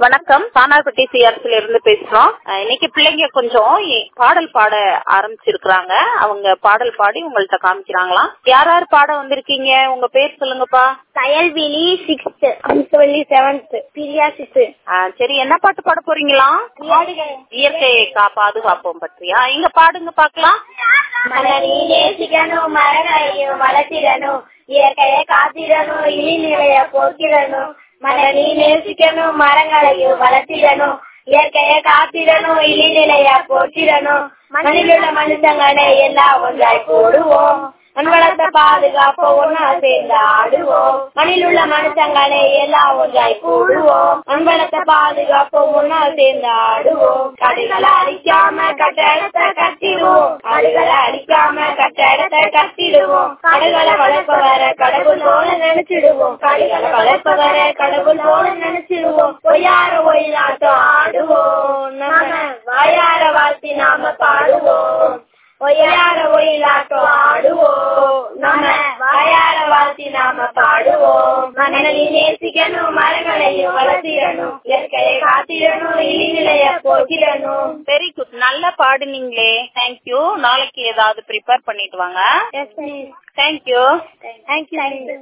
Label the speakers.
Speaker 1: வணக்கம் சானார்பட்டி சிஆர்சில இருந்து பேசுறோம் அஹ் இன்னைக்கு பிள்ளைங்க கொஞ்சம் இ- பாடல் பாட ஆரம்பிச்சிருக்கிறாங்க அவங்க பாடல் பாடி உங்கள்ட்ட காமிக்கிறாங்களாம் யார் யார் பாட வந்திருக்கீங்க உங்க பேர் சொல்லுங்கப்பா
Speaker 2: Kayalvizhi sixth Amsavalli seventh Priya sixth
Speaker 1: அஹ் சரி என்ன பாட்டு பாட போறீங்களா இயற்கையை கா பாதுகாப்போம் பற்றியா இங்க பாடுங்க பாக்கலாம்
Speaker 2: மலரி நேசிக்கணும் மரங்களையும் வளர்த்திடணும் இயற்கையை காத்திடணும் இழிநிலைய போக்கிடணும் மலரி நேசிக்கணும் மரங்களையும் வளர்த்திடணும் இயற்கையை காத்திடணும் இழிநிலைய போற்றிடணும் மண்ணிலுள்ள மனுஷங்களை எல்லாம் ஒன்றாய் போடுவோம் மண்வளத்தை பாதுகாப்ப ஒன்னா சேர்ந்து ஆடுவோம் மண்ணிலுள்ள மனுஷங்களை எல்லாம் ஒன்றாய் கூடுவோம் மண்வளத்தை பாதுகாப்ப ஒன்னா சேர்ந்து ஆடுவோம் கடைகளை அடிக்காம கட்டடத்தை கட்டிடுவோம் காடுகளை அடிக்காம கட்டடத்தை கட்டிடுவோம் காடுகளை வளர்ப்பவர கடவுள் போல நினைச்சிடுவோம் காடுகளை வளர்ப்பவர கடவுள் போல நினைச்சிடுவோம் பொய்யார ஒயிலாட்டம் ஆடுவோம் நம்ம வாயார வாழ்த்தி நாம பாடுவோம் ஒய்யார ஒயிலாட்டம் ஆடுவோம் நம்ம வாயார வாழ்த்தி நாம பாடுவோம் மணலை நேசிக்கணும் மரங்களையும் வளர்த்திடணும் இயற்கையை காத்திடணும் இழிநிலைய போக்கிடணும்
Speaker 1: வெரி குட் நல்லா பாடுனீங்களே தேங்க்யூ நாளைக்கு ஏதாவது ப்ரிப்பேர் பண்ணிட்டு வாங்க தேங்க்யூ
Speaker 2: தேங்க்யூ